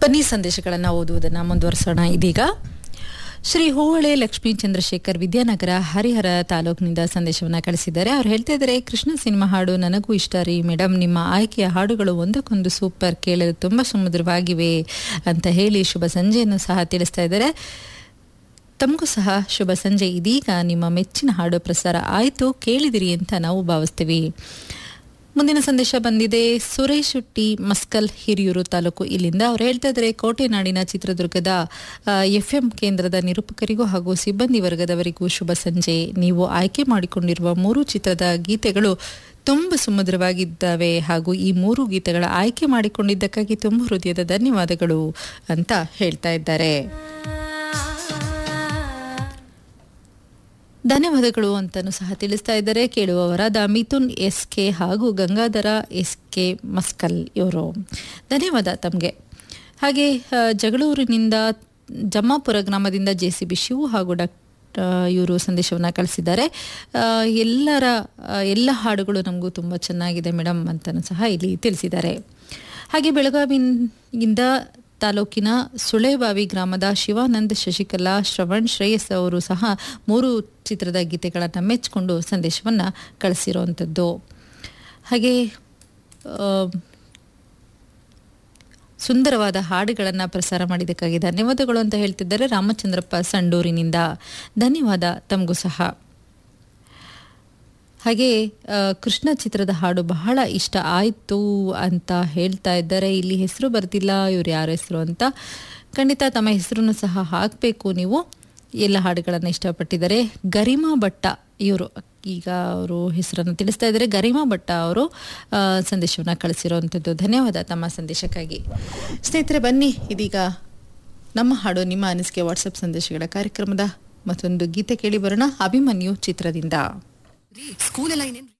ಬನ್ನಿ ಸಂದೇಶಗಳನ್ನು ಓದುವುದನ್ನು ಮುಂದುವರಿಸೋಣ ಇದೀಗ ಶ್ರೀ ಹೂವಳೆ ಲಕ್ಷ್ಮೀ ಚಂದ್ರಶೇಖರ್ ವಿದ್ಯಾನಗರ ಹರಿಹರ ತಾಲೂಕಿನಿಂದ ಸಂದೇಶವನ್ನು ಕಳಿಸಿದ್ದಾರೆ ಅವ್ರು ಹೇಳ್ತಾ ಇದ್ದಾರೆ ಕೃಷ್ಣ ಸಿನಿಮಾ ಹಾಡು ನನಗೂ ಇಷ್ಟ ರೀ ಮೇಡಮ್ ನಿಮ್ಮ ಆಯ್ಕೆಯ ಹಾಡುಗಳು ಒಂದಕ್ಕೊಂದು ಸೂಪರ್ ಕೇಳಲು ತುಂಬ ಸುಮಧುರವಾಗಿವೆ ಅಂತ ಹೇಳಿ ಶುಭ ಸಂಜೆಯನ್ನು ಸಹ ತಿಳಿಸ್ತಾ ಇದ್ದಾರೆ ತಮಗೂ ಸಹ ಶುಭ ಸಂಜೆ ಇದೀಗ ನಿಮ್ಮ ಮೆಚ್ಚಿನ ಹಾಡು ಪ್ರಸಾರ ಆಯಿತು ಕೇಳಿದಿರಿ ಅಂತ ನಾವು ಭಾವಿಸ್ತೀವಿ ಮುಂದಿನ ಸಂದೇಶ ಬಂದಿದೆ ಸುರೇಶ್ ಶೆಟ್ಟಿ ಮಸ್ಕಲ್ ಹಿರಿಯೂರು ತಾಲೂಕು ಇಲ್ಲಿಂದ ಅವ್ರು ಹೇಳ್ತಾ ಇದ್ದಾರೆ ಕೋಟೆನಾಡಿನ ಚಿತ್ರದುರ್ಗದ ಎಫ್ ಎಂ ಕೇಂದ್ರದ ನಿರೂಪಕರಿಗೂ ಹಾಗೂ ಸಿಬ್ಬಂದಿ ವರ್ಗದವರಿಗೂ ಶುಭ ಸಂಜೆ ನೀವು ಆಯ್ಕೆ ಮಾಡಿಕೊಂಡಿರುವ ಮೂರು ಚಿತ್ರದ ಗೀತೆಗಳು ತುಂಬ ಸುಮಧುರವಾಗಿದ್ದಾವೆ ಹಾಗೂ ಈ ಮೂರು ಗೀತೆಗಳ ಆಯ್ಕೆ ಮಾಡಿಕೊಂಡಿದ್ದಕ್ಕಾಗಿ ತುಂಬ ಹೃದಯದ ಧನ್ಯವಾದಗಳು ಅಂತ ಹೇಳ್ತಾ ಇದ್ದಾರೆ ಧನ್ಯವಾದಗಳು ಅಂತಲೂ ಸಹ ತಿಳಿಸ್ತಾ ಇದ್ದಾರೆ ಕೇಳುವವರಾದ ಮಿಥುನ್ ಎಸ್ ಕೆ ಹಾಗೂ ಗಂಗಾಧರ ಎಸ್ ಕೆ ಮಸ್ಕಲ್ ಇವರು ಧನ್ಯವಾದ ತಮಗೆ ಹಾಗೆ ಆ, ಜಗಳೂರಿನಿಂದ ಜಮ್ಮಾಪುರ ಗ್ರಾಮದಿಂದ ಜೆ ಸಿ ಬಿ ಶಿವು ಹಾಗೂ ಡಾಕ್ ಇವರು ಸಂದೇಶವನ್ನು ಕಳಿಸಿದ್ದಾರೆ ಆ, ಎಲ್ಲರ ಆ, ಎಲ್ಲ ಹಾಡುಗಳು ನಮಗೂ ತುಂಬ ಚೆನ್ನಾಗಿದೆ ಮೇಡಮ್ ಅಂತಲೂ ಸಹ ಇಲ್ಲಿ ತಿಳಿಸಿದ್ದಾರೆ ಹಾಗೆ ಬೆಳಗಾವಿಯಿಂದ ತಾಲೂಕಿನ ಸುಳೆಬಾವಿ ಗ್ರಾಮದ ಶಿವಾನಂದ್ ಶಶಿಕಲಾ ಶ್ರವಣ್ ಶ್ರೇಯಸ್ ಅವರು ಸಹ ಮೂರು ಚಿತ್ರದ ಗೀತೆಗಳನ್ನು ಮೆಚ್ಚಿಕೊಂಡು ಸಂದೇಶವನ್ನು ಕಳಿಸಿರುವಂಥದ್ದು ಹಾಗೆ ಆ, ಸುಂದರವಾದ ಹಾಡುಗಳನ್ನು ಪ್ರಸಾರ ಮಾಡಿದ್ದಕ್ಕಾಗಿ ಧನ್ಯವಾದಗಳು ಅಂತ ಹೇಳ್ತಿದ್ದಾರೆ ರಾಮಚಂದ್ರಪ್ಪ ಸಂಡೂರಿನಿಂದ ಧನ್ಯವಾದ ತಮಗೂ ಸಹ ಹಾಗೆ ಆ, ಕೃಷ್ಣ ಚಿತ್ರದ ಹಾಡು ಬಹಳ ಇಷ್ಟ ಆಯಿತು ಅಂತ ಹೇಳ್ತಾ ಇದ್ದಾರೆ ಇಲ್ಲಿ ಹೆಸರು ಬರ್ತಿಲ್ಲ ಇವ್ರು ಯಾರ ಹೆಸರು ಅಂತ ಖಂಡಿತ ತಮ್ಮ ಹೆಸರನ್ನು ಸಹ ಹಾಕಬೇಕು ನೀವು ಎಲ್ಲ ಹಾಡುಗಳನ್ನು ಇಷ್ಟಪಟ್ಟಿದ್ದಾರೆ ಗರಿಮಾ ಭಟ್ಟ ಇವರು ಈಗ ಅವರು ಹೆಸರನ್ನು ತಿಳಿಸ್ತಾ ಇದ್ದಾರೆ ಗರಿಮಾ ಭಟ್ಟ ಅವರು ಆ, ಸಂದೇಶವನ್ನು ಕಳಿಸಿರುವಂಥದ್ದು ಧನ್ಯವಾದ ತಮ್ಮ ಸಂದೇಶಕ್ಕಾಗಿ ಸ್ನೇಹಿತರೆ ಬನ್ನಿ ಇದೀಗ ನಮ್ಮ ಹಾಡು ನಿಮ್ಮ ಅನಿಸಿಕೆ ವಾಟ್ಸಪ್ ಸಂದೇಶಗಳ ಕಾರ್ಯಕ್ರಮದ ಮತ್ತೊಂದು ಗೀತೆ ಕೇಳಿ ಬರೋಣ ಅಭಿಮನ್ಯು ಚಿತ್ರದಿಂದ ಸ್ಕೂಲ್ ಎಲ್ಲ ಇನ್ನೇನ್